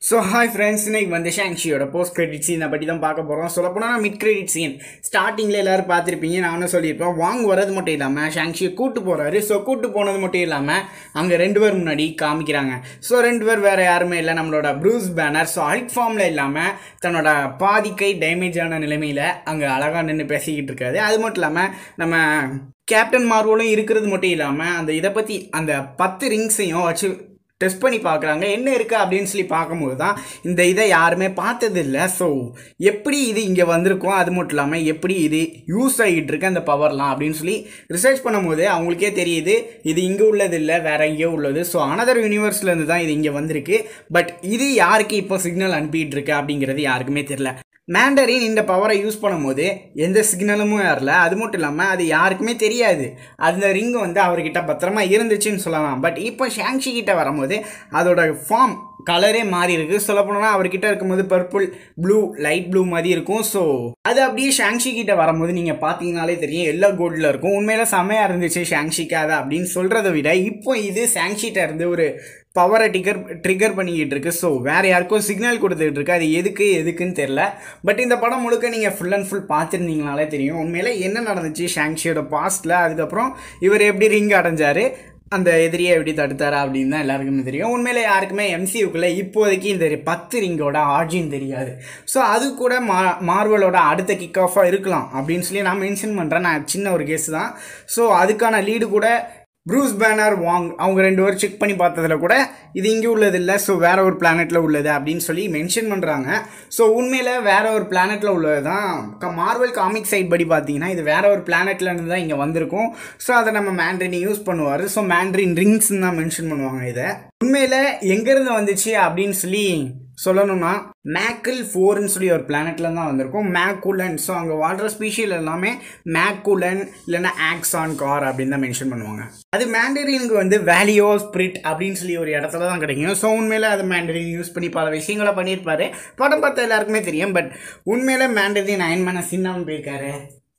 so hi friends இன்னைக்கு வந்து ஷாங்ஷியோட post credit சீனை பற்றி தான் பார்க்க போகிறோம் சொல்லப்போனால் மிட் கிரெடிட் சீன் ஸ்டார்டிங்கில் எல்லாரும் பார்த்துருப்பீங்க நானும் சொல்லியிருப்பேன் வாங்க வரது மட்டும் இல்லாமல் ஷாங்ஷியை கூட்டு போகிறாரு ஸோ கூட்டு போனது மட்டும் இல்லாமல் அங்கே ரெண்டு பேர் முன்னாடி காமிக்கிறாங்க ஸோ ரெண்டு பேர் வேறு யாருமே இல்லை நம்மளோட ப்ரூஸ் பேனர் ஸோ ஹல்க் ஃபார்மில் இல்லாமல் தன்னோட பாதி கை டேமேஜ் ஆன நிலைமையில் அங்கே அழகாக நின்று பேசிக்கிட்டு இருக்காரு அது மட்டும் இல்லாமல் நம்ம கேப்டன் மார்வலும் இருக்கிறது மட்டும் இல்லாமல் அந்த இதை பற்றி அந்த பத்து ரிங்ஸையும் வச்சு டெஸ்ட் பண்ணி பார்க்குறாங்க என்ன இருக்குது அப்படின்னு சொல்லி பார்க்கும்போது தான் இந்த இதை யாருமே பார்த்ததில்ல ஸோ எப்படி இது இங்கே வந்திருக்கும் அது மட்டும் இல்லாமல் எப்படி இது யூஸ் ஆகிட்டு இருக்கு அந்த பவர்லாம் அப்படின்னு சொல்லி ரிசர்ச் பண்ணும்போது அவங்களுக்கே தெரியுது இது இங்கே உள்ளது இல்லை வேற எங்கேயோ உள்ளது ஸோ அனதர் யூனிவர்ஸ்லேருந்து தான் இது இங்கே வந்திருக்கு பட் இது யாருக்கு இப்போ சிக்னல் அனுப்பிட்டு இருக்கு அப்படிங்கிறது யாருக்குமே தெரில மேண்டரின் இந்த பவரை யூஸ் பண்ணும்போது எந்த சிக்னலும் வரல அது மட்டும் இல்லாமல் அது யாருக்குமே தெரியாது அந்த ரிங் வந்து அவர்கிட்ட பத்திரமா இருந்துச்சுன்னு சொல்லலாம் பட் இப்போ ஷாங்ஷி கிட்ட வரும்போது அதோட ஃபார்ம் கலரே மாறி இருக்கு சொல்ல போனால் அவர்கிட்ட இருக்கும்போது பர்பிள் ப்ளூ லைட் ப்ளூ மாதிரி இருக்கும் ஸோ அது அப்படியே ஷாங்ஷி கிட்ட வரும்போது நீங்கள் பார்த்தீங்கனாலே தெரியும் எல்லா கோல்டில் இருக்கும் உண்மையில செமையாக இருந்துச்சு ஷாங்ஷிக்கு அதை அப்படின்னு சொல்கிறத விட இப்போ இது ஷாங்ஷிட்ட இருந்து ஒரு பவரை டிகர் ட்ரிகர் பண்ணிக்கிட்டு இருக்கு ஸோ வேறு யாருக்கும் சிக்னல் கொடுத்துட்டு இருக்கு அது எதுக்கு எதுக்குன்னு தெரில பட் இந்த படம் முழுக்க நீங்கள் ஃபுல் அண்ட் ஃபுல் பார்த்துருந்தீங்கனாலே தெரியும் உண்மையில என்ன நடந்துச்சு ஷாங்ஷியோட பாஸ்ட்டில் அதுக்கப்புறம் இவர் எப்படி ரிங் அடைஞ்சாரு அந்த எதிரியை எப்படி தடுத்தாரா அப்படின்னு தான் எல்லாருக்குமே தெரியும் உண்மையில யாருக்குமே எம்சியூக்குள்ளே இப்போதைக்கு இந்த பத்து ரிங்கோட ஆர்ஜின் தெரியாது ஸோ அது கூட மா மார்வலோட அடுத்த கிக் ஆஃபாக இருக்கலாம் அப்படின்னு சொல்லி நான் மென்ஷன் பண்ணுறேன் நான் சின்ன ஒரு கேஸ் தான் ஸோ அதுக்கான லீடு கூட ப்ரூஸ் பேனர் வாங் அவங்க ரெண்டு பேரும் செக் பண்ணி பார்த்ததுல கூட இது இங்கே உள்ளது இல்லை ஸோ வேற ஒரு பிளானெட்டில் உள்ளது அப்படின்னு சொல்லி மென்ஷன் பண்ணுறாங்க ஸோ உண்மையில் வேற ஒரு பிளானெட்டில் உள்ளது தான் மார்வல் காமிக் சைட் படி பார்த்தீங்கன்னா இது வேற ஒரு பிளானெட்ல இருந்து தான் இங்கே வந்திருக்கும் ஸோ அதை நம்ம மேண்ட்ரின் யூஸ் பண்ணுவார் ஸோ மேண்ட்ரின் ரிங்ஸ்ன்னு தான் மென்ஷன் பண்ணுவாங்க இதை உண்மையில் எங்கேருந்து வந்துச்சு அப்படின்னு சொல்லி சொல்லணும்னா மேக்கிள் ஃபோர்னு சொல்லி ஒரு பிளானெட்ல தான் வந்திருக்கும் மேக்குலன் ஸோ அங்கே வாழ்கிற ஸ்பீஷியல் எல்லாமே மேக்குலன் இல்லைன்னா ஆக்ஸான் கார் அப்படின்னு தான் மென்ஷன் பண்ணுவாங்க அது மேண்டரினுக்கு வந்து வேலியோ ஸ்பிரிட் அப்படின்னு சொல்லி ஒரு இடத்துல தான் கிடைக்கும் ஸோ உண்மையில் அது மேண்டரின் யூஸ் பண்ணி பல விஷயங்களை பண்ணியிருப்பாரு படம் பார்த்த எல்லாருக்குமே தெரியும் பட் உண்மையில மேண்டரின் அயன்மேன சின்னாமல் போயிருக்காரு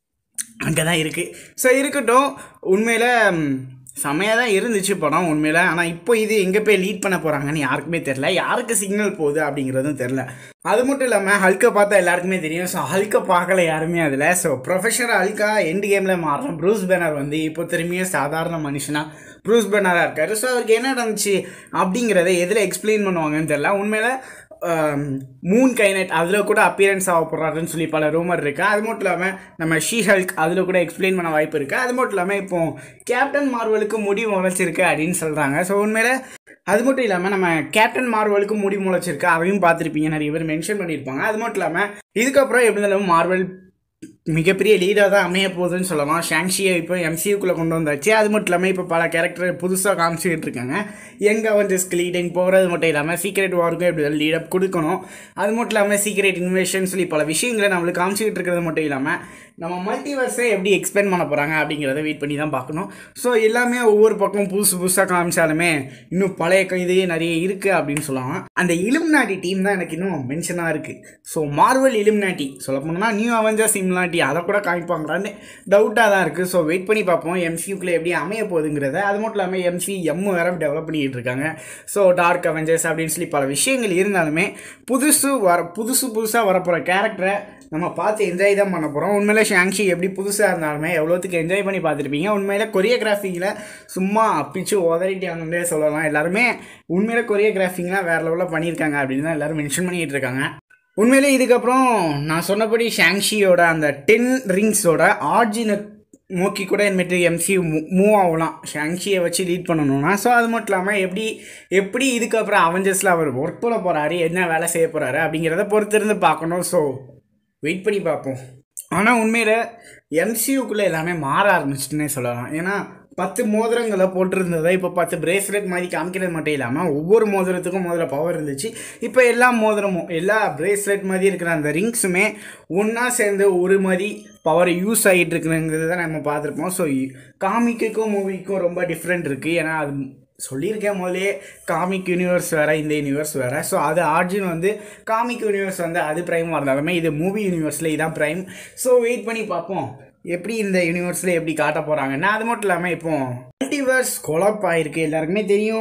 அங்கே தான் இருக்குது ஸோ இருக்கட்டும் உண்மையில் செமையாக தான் இருந்துச்சு படம் உண்மையில் ஆனால் இப்போ இது எங்கே போய் லீட் பண்ண போகிறாங்கன்னு யாருக்குமே தெரில யாருக்கு சிக்னல் போகுது அப்படிங்கிறதும் தெரில அது மட்டும் இல்லாமல் ஹல்கை பார்த்தா எல்லாருக்குமே தெரியும் ஸோ ஹல்கை பார்க்கல யாருமே அதில் ஸோ ப்ரொஃபஷனல் ஹல்கா எண்டு கேமில் மாறுறோம் ப்ரூஸ் பேனர் வந்து இப்போ திரும்பியும் சாதாரண மனுஷனாக ப்ரூஸ் பேனராக இருக்கார் ஸோ அவருக்கு என்ன நடந்துச்சு அப்படிங்கிறத எதில் எக்ஸ்பிளைன் பண்ணுவாங்கன்னு தெரில உண்மையில் மூன் கைனட் அதில் கூட அப்பியரன்ஸ் ஆக போகிறாருன்னு சொல்லி பல ரூமர் இருக்குது அது மட்டும் இல்லாமல் நம்ம ஷீ ஹல்க் அதில் கூட எக்ஸ்பிளைன் பண்ண வாய்ப்பு இருக்குது அது மட்டும் இல்லாமல் இப்போ கேப்டன் மார்வலுக்கு முடி முளைச்சிருக்கு அப்படின்னு சொல்கிறாங்க ஸோ உண்மையில் அது மட்டும் இல்லாமல் நம்ம கேப்டன் மார்வலுக்கு முடி முளைச்சிருக்கு அதையும் பார்த்துருப்பீங்க நிறைய பேர் மென்ஷன் பண்ணியிருப்பாங்க அது மட்டும் இல்லாமல் இதுக்கப்புறம் எப்படி இருந்தாலும் மார்வல் மிகப்பெரிய லீடாக தான் அமைய போகுதுன்னு சொல்லலாம் ஷாங்ஷியை இப்போ எம்சியூக்குள்ளே கொண்டு வந்தாச்சு அது மட்டும் இல்லாமல் இப்போ பல கேரக்டர் புதுசாக காமிச்சிக்கிட்டு இருக்காங்க எங்கே வந்து லீடிங் போகிறது மட்டும் இல்லாமல் சீக்ரெட் வாருக்கும் எப்படி லீடப் கொடுக்கணும் அது மட்டும் இல்லாமல் சீக்ரெட் இன்வெஷன் சொல்லி பல விஷயங்களை நம்மளுக்கு காமிச்சிக்கிட்டு இருக்கிறது மட்டும் இல்லாமல் நம்ம மல்டிவர்ஸை எப்படி எக்ஸ்பெண்ட் பண்ண போகிறாங்க அப்படிங்கிறத வெயிட் பண்ணி தான் பார்க்கணும் ஸோ எல்லாமே ஒவ்வொரு பக்கம் புதுசு புதுசாக காமிச்சாலுமே இன்னும் பழைய இது நிறைய இருக்குது அப்படின்னு சொல்லலாம் அந்த இலும்நாட்டி டீம் தான் எனக்கு இன்னும் மென்ஷனாக இருக்குது ஸோ மார்வல் இலும்நாட்டி சொல்ல போனோம்னா நியூ அவெஞ்சர்ஸ் இம்லாட்டி அதை கூட காமிப்பாங்களான்னு டவுட்டாக தான் இருக்குது ஸோ வெயிட் பண்ணி பார்ப்போம் எம்சியூக்குள்ளே எப்படி அமைய போகுதுங்கிறத அது மட்டும் இல்லாமல் எம்சி எம் வேற டெவலப் பண்ணிக்கிட்டு இருக்காங்க ஸோ டார்க் அவெஞ்சர்ஸ் அப்படின்னு சொல்லி பல விஷயங்கள் இருந்தாலுமே புதுசு வர புதுசு புதுசாக வரப்போகிற கேரக்டரை நம்ம பார்த்து என்ஜாய் தான் பண்ண போகிறோம் உண்மையில ஷாங்ஷி எப்படி புதுசாக இருந்தாலுமே எவ்வளோத்துக்கு என்ஜாய் பண்ணி பார்த்துருப்பீங்க உண்மையில கொரியோகிராஃபிங்கில் சும்மா அப்பிச்சு உதறிட்டாங்கன்னே சொல்லலாம் எல்லாருமே உண்மையில கொரியோகிராஃபிங்லாம் வேறு லெவலில் பண்ணியிருக்காங்க அப்படின்னு தான் எல்லோரும் மென்ஷன் பண்ணிகிட்டு இருக்காங்க உண்மையிலே இதுக்கப்புறம் நான் சொன்னபடி ஷாங்ஷியோட அந்த டென் ரிங்ஸோட ஆர்ஜினை நோக்கி கூட இனிமேட்டு எம்சி மூவ் ஆகலாம் ஷாங்ஷியை வச்சு லீட் பண்ணணும்னா ஸோ அது மட்டும் இல்லாமல் எப்படி எப்படி இதுக்கப்புறம் அவெஞ்சர்ஸில் அவர் ஒர்க் பண்ண போகிறாரு என்ன வேலை செய்ய போகிறாரு அப்படிங்கிறத பொறுத்திருந்து பார்க்கணும் ஸோ வெயிட் பண்ணி பார்ப்போம் ஆனால் உண்மையில் எம்சியூக்குள்ளே எல்லாமே மாற ஆரம்பிச்சிட்டுனே சொல்லலாம் ஏன்னா பத்து மோதிரங்களை போட்டிருந்ததை இப்போ பத்து பிரேஸ்லெட் மாதிரி காமிக்கிறது மட்டும் இல்லாமல் ஒவ்வொரு மோதிரத்துக்கும் முதல்ல பவர் இருந்துச்சு இப்போ எல்லா மோதிரமும் எல்லா பிரேஸ்லெட் மாதிரி இருக்கிற அந்த ரிங்ஸுமே ஒன்றா சேர்ந்து ஒரு மாதிரி பவர் யூஸ் ஆகிட்டு இருக்குங்கிறது தான் நம்ம பார்த்துருப்போம் ஸோ காமிக்குக்கும் மூவிக்கும் ரொம்ப டிஃப்ரெண்ட் இருக்குது ஏன்னா அது சொல்லியிருக்கேன் முதலே காமிக் யூனிவர்ஸ் வேறு இந்த யூனிவர்ஸ் வேறு ஸோ அது ஆர்ஜின் வந்து காமிக் யூனிவர்ஸ் வந்து அது ப்ரைமாக இருந்தாலுமே இது மூவி யூனிவர்ஸில் இதான் ப்ரைம் ஸோ வெயிட் பண்ணி பார்ப்போம் எப்படி இந்த யூனிவர்ஸில் எப்படி காட்ட போகிறாங்கன்னா அது மட்டும் இல்லாமல் இப்போ மல்டிவர்ஸ் கொலாப் ஆகிருக்கு எல்லாருக்குமே தெரியும்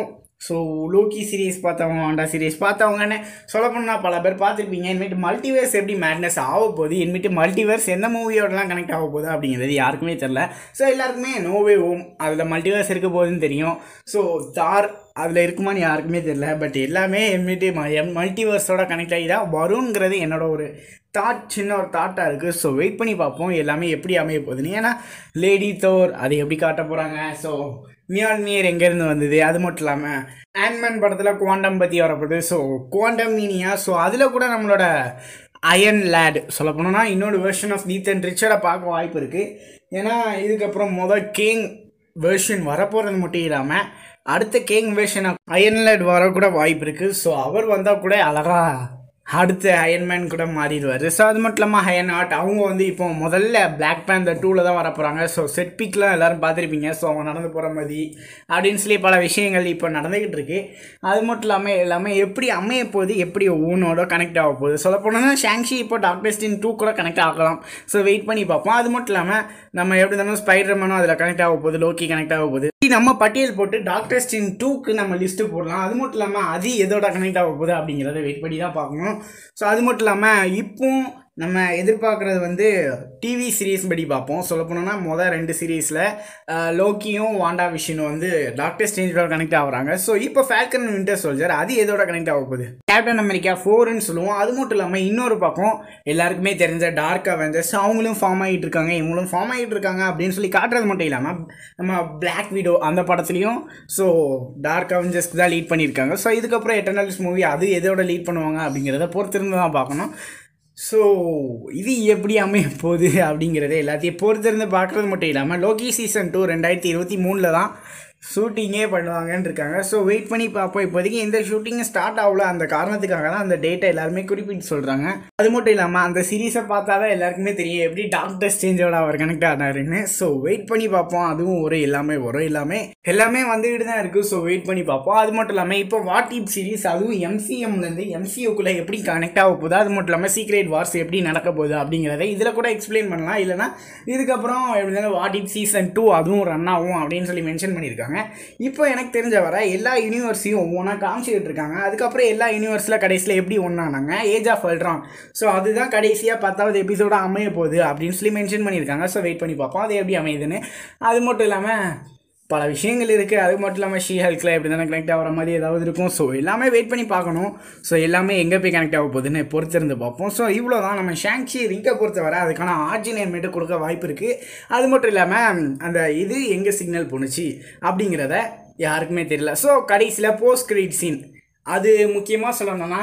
ஸோ லோக்கி சீரிஸ் பார்த்தவங்க வாண்டா சீரிஸ் பார்த்தவங்கன்னு சொல்ல போனால் பல பேர் பார்த்துருப்பீங்க இனிமேட்டு மல்டிவேர்ஸ் எப்படி மேட்னஸ் ஆக போகுது இனிமேட்டு மல்டிவேர்ஸ் எந்த மூவியோடலாம் கனெக்ட் ஆக போகுது அப்படிங்கிறது யாருக்குமே தெரில ஸோ எல்லாருக்குமே நோவே ஓம் அதில் மல்டிவேர்ஸ் இருக்க போகுதுன்னு தெரியும் ஸோ தார் அதில் இருக்குமான்னு யாருக்குமே தெரில பட் எல்லாமே இனிமேட்டு மல்டிவேர்ஸோட கனெக்ட் ஆகி தான் வருங்கிறது என்னோட ஒரு தாட் சின்ன ஒரு தாட்டாக இருக்குது ஸோ வெயிட் பண்ணி பார்ப்போம் எல்லாமே எப்படி அமைய போகுதுன்னு ஏன்னா லேடி தோர் அது எப்படி காட்ட போகிறாங்க ஸோ மியான்மியர் எங்கேருந்து வந்தது அது மட்டும் இல்லாமல் ஆன்மேன் படத்தில் குவாண்டம் பற்றி வரப்போகுது ஸோ குவாண்டம் மீனியா ஸோ அதில் கூட நம்மளோட அயன் லேட் சொல்ல போனோம்னா இன்னொரு வெர்ஷன் ஆஃப் நீத்தன் ரிச்சர்டை பார்க்க வாய்ப்பு இருக்குது ஏன்னா இதுக்கப்புறம் முதல் கேங் வெர்ஷன் வரப்போகிறது மட்டும் இல்லாமல் அடுத்த Kang version of Iron Lad வர கூட வாய்ப்பு இருக்குது ஸோ அவர் வந்தால் கூட அழகாக அடுத்து அயன்மேன் கூட மாறிடுவார் ஸோ அது மட்டும் இல்லாமல் ஹயன் ஆர்ட் அவங்க வந்து இப்போ முதல்ல பிளாக் பேந்தர் டூவில் தான் வர போகிறாங்க ஸோ செட் பிக்லாம் எல்லோரும் பார்த்துருப்பீங்க ஸோ அவங்க நடந்து போகிற மாதிரி அப்படின்னு சொல்லி பல விஷயங்கள் இப்போ நடந்துக்கிட்டு இருக்கு அது மட்டும் இல்லாமல் எல்லாமே எப்படி அமைய போகுது எப்படி ஒவ்வொன்றோட கனெக்ட் ஆக போகுது சொல்ல போனோம்னா ஷாங்ஷி இப்போ டாக்டர் ஸ்டின் டூ கூட கனெக்ட் ஆகலாம் ஸோ வெயிட் பண்ணி பார்ப்போம் அது மட்டும் இல்லாமல் நம்ம எப்படி இருந்தாலும் ஸ்பைடர் மேனும் அதில் கனெக்ட் ஆக போகுது லோக்கி கனெக்ட் ஆக போகுது நம்ம பட்டியல் போட்டு டாக்டர் ஸ்டின் டூக்கு நம்ம லிஸ்ட்டு போடலாம் அது மட்டும் இல்லாமல் அது எதோட கனெக்ட் ஆக போகுது அப்படிங்கிறத வெயிட் பண்ணி தான் பார்க்கணும் ஸோ அது மட்டும் இல்லாமல் இப்போ நம்ம எதிர்பார்க்குறது வந்து டிவி சீரீஸ் படி பார்ப்போம் சொல்ல போனோம்னா மொதல் ரெண்டு சீரீஸில் லோக்கியும் வாண்டா விஷனும் வந்து டாக்டர் ஸ்டேஞ்சோட கனெக்ட் ஆகுறாங்க ஸோ இப்போ ஃபேல்கன் வின்டர் சோல்ஜர் அது எதோட கனெக்ட் ஆக போகுது கேப்டன் அமெரிக்கா ஃபோர்னு சொல்லுவோம் அது மட்டும் இல்லாமல் இன்னொரு பக்கம் எல்லாருக்குமே தெரிஞ்ச டார்க் அவெஞ்சர்ஸ் அவங்களும் ஃபார்ம் ஆகிட்டு இருக்காங்க இவங்களும் ஃபார்ம் ஆகிட்டு இருக்காங்க அப்படின்னு சொல்லி காட்டுறது மட்டும் இல்லாமல் நம்ம பிளாக் வீடோ அந்த படத்துலையும் ஸோ டார்க் அவெஞ்சர்ஸ்க்கு தான் லீட் பண்ணியிருக்காங்க ஸோ இதுக்கப்புறம் எட்டர்னல்ஸ் மூவி அது எதோட லீட் பண்ணுவாங்க அப்படிங்கிறத பொறுத்திருந்து தான் பார்க்கணும் ஸோ இது எப்படி அமைய போகுது அப்படிங்கிறத எல்லாத்தையும் பொறுத்திருந்து பார்க்குறது மட்டும் இல்லாமல் லோகி சீசன் டூ ரெண்டாயிரத்தி இருபத்தி மூணில் தான் ஷூட்டிங்கே பண்ணுவாங்கன்னு இருக்காங்க ஸோ வெயிட் பண்ணி பார்ப்போம் இப்போதைக்கு இந்த ஷூட்டிங் ஸ்டார்ட் ஆகல அந்த காரணத்துக்காக தான் அந்த டேட்டை எல்லாருமே குறிப்பிட்டு சொல்கிறாங்க அது மட்டும் இல்லாமல் அந்த சீரீஸை பார்த்தா தான் எல்லாருக்குமே தெரியும் எப்படி டாக்டர் ஸ்டேஞ்சோட அவர் கனெக்ட் ஆனாருன்னு ஸோ வெயிட் பண்ணி பார்ப்போம் அதுவும் ஒரு எல்லாமே வரும் எல்லாமே எல்லாமே வந்துக்கிட்டு தான் இருக்குது ஸோ வெயிட் பண்ணி பார்ப்போம் அது மட்டும் இல்லாமல் இப்போ வாட் இப் சீரீஸ் அதுவும் எம்சிஎம்லேருந்து எம்சிஓக்குள்ளே எப்படி கனெக்ட் ஆக போகுது அது மட்டும் இல்லாமல் சீக்ரெட் வார்ஸ் எப்படி நடக்க போகுது அப்படிங்கிறத இதில் கூட எக்ஸ்பிளைன் பண்ணலாம் இல்லைனா இதுக்கப்புறம் எப்படி இருந்தாலும் வாட் இப் சீசன் டூ அதுவும் ரன் ஆகும் அப்படின்னு சொல்லி மென்ஷன் பண்ணியிருக்காங்க இப்போ எனக்கு தெரிஞ்ச வர எல்லா யூனிவர்ஸையும் ஒவ்வொன்றா காமிச்சிக்கிட்டு இருக்காங்க அதுக்கப்புறம் எல்லா யூனிவர்ஸில் கடைசியில் எப்படி ஒன்றானாங்க ஏஜ் ஆஃப் அல்ட்ரான் ஸோ அதுதான் கடைசியாக பத்தாவது எபிசோட அமைய போகுது அப்படின்னு சொல்லி மென்ஷன் பண்ணியிருக்காங்க ஸோ வெயிட் பண்ணி பார்ப்போம் அது எப்படி அமையுதுன்னு அது மட்டும் இல்லாமல் பல விஷயங்கள் இருக்குது அது மட்டும் இல்லாமல் ஷீ ஹெல்த்தில் எப்படி தானே கனெக்ட் ஆகிற மாதிரி ஏதாவது இருக்கும் ஸோ எல்லாமே வெயிட் பண்ணி பார்க்கணும் ஸோ எல்லாமே எங்கே போய் கனெக்ட் ஆக போகுதுன்னு பொறுத்திருந்து பார்ப்போம் ஸோ இவ்வளோ தான் நம்ம ஷாங்ஷி ரிங்கை பொறுத்தவரை அதுக்கான ஆர்ஜினேட்மேட்டு கொடுக்க வாய்ப்பு இருக்குது அது மட்டும் இல்லாமல் அந்த இது எங்கே சிக்னல் போணுச்சு அப்படிங்கிறத யாருக்குமே தெரியல ஸோ கடைசியில் போஸ்ட் கிரெடிட் சீன் அது முக்கியமாக சொல்லணும்னா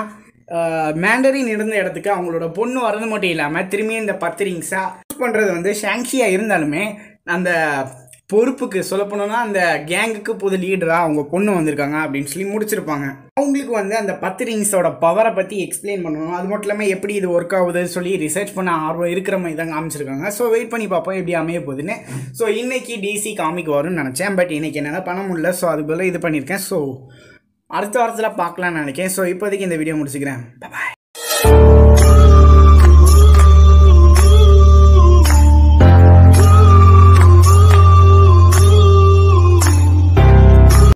மேண்டரின் இருந்த இடத்துக்கு அவங்களோட பொண்ணு வரது மட்டும் இல்லாமல் திரும்பியும் இந்த பத்து ரிங்ஸாக யூஸ் பண்ணுறது வந்து ஷாங்ஷியாக இருந்தாலுமே அந்த பொறுப்புக்கு சொல்ல போனோம்னா அந்த கேங்குக்கு புது லீடராக அவங்க பொண்ணு வந்திருக்காங்க அப்படின்னு சொல்லி முடிச்சிருப்பாங்க அவங்களுக்கு வந்து அந்த பத்து ரிங்ஸோட பவரை பற்றி எக்ஸ்பிளைன் பண்ணணும் அது மட்டும் இல்லாமல் எப்படி இது ஒர்க் ஆகுதுன்னு சொல்லி ரிசர்ச் பண்ண ஆர்வம் இருக்கிற மாதிரி தான் காமிச்சிருக்காங்க ஸோ வெயிட் பண்ணி பார்ப்போம் எப்படி அமைய போகுதுன்னு ஸோ இன்னைக்கு டிசி காமிக் வரும்னு நினச்சேன் பட் இன்னைக்கு என்னால் பண்ண முடியல ஸோ அது போல் இது பண்ணியிருக்கேன் ஸோ அடுத்த வாரத்தில் பார்க்கலாம்னு நினைக்கிறேன் ஸோ இப்போதைக்கு இந்த வீடியோ முடிச்சுக்கிறேன் பாய்